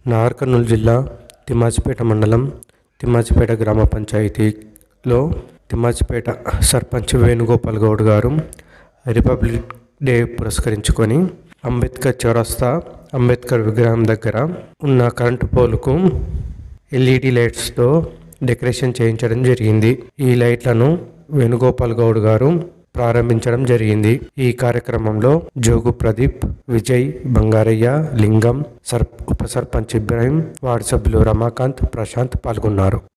నార్కర్నూలు జిల్లా తిమ్మాజిపేట మండలం తిమ్మాజిపేట గ్రామ పంచాయతీలో తిమ్మాజిపేట సర్పంచ్ వేణుగోపాల్ గౌడ్ గారు రిపబ్లిక్ డే పురస్కరించుకొని అంబేద్కర్ చౌరస్తా అంబేద్కర్ విగ్రహం దగ్గర ఉన్న కరెంటు పోలుకు ఎల్ఈడి లైట్స్తో డెకరేషన్ చేయించడం జరిగింది ఈ లైట్లను వేణుగోపాల్ గౌడ్ గారు ప్రారంభించడం జరిగింది ఈ కార్యక్రమంలో జోగు ప్రదీప్ విజయ్ బంగారయ్య లింగం సర్ ఉప సర్పంచ్ ఇబ్రాహిం వార్డు సభ్యులు రమాకాంత్ ప్రశాంత్ పాల్గొన్నారు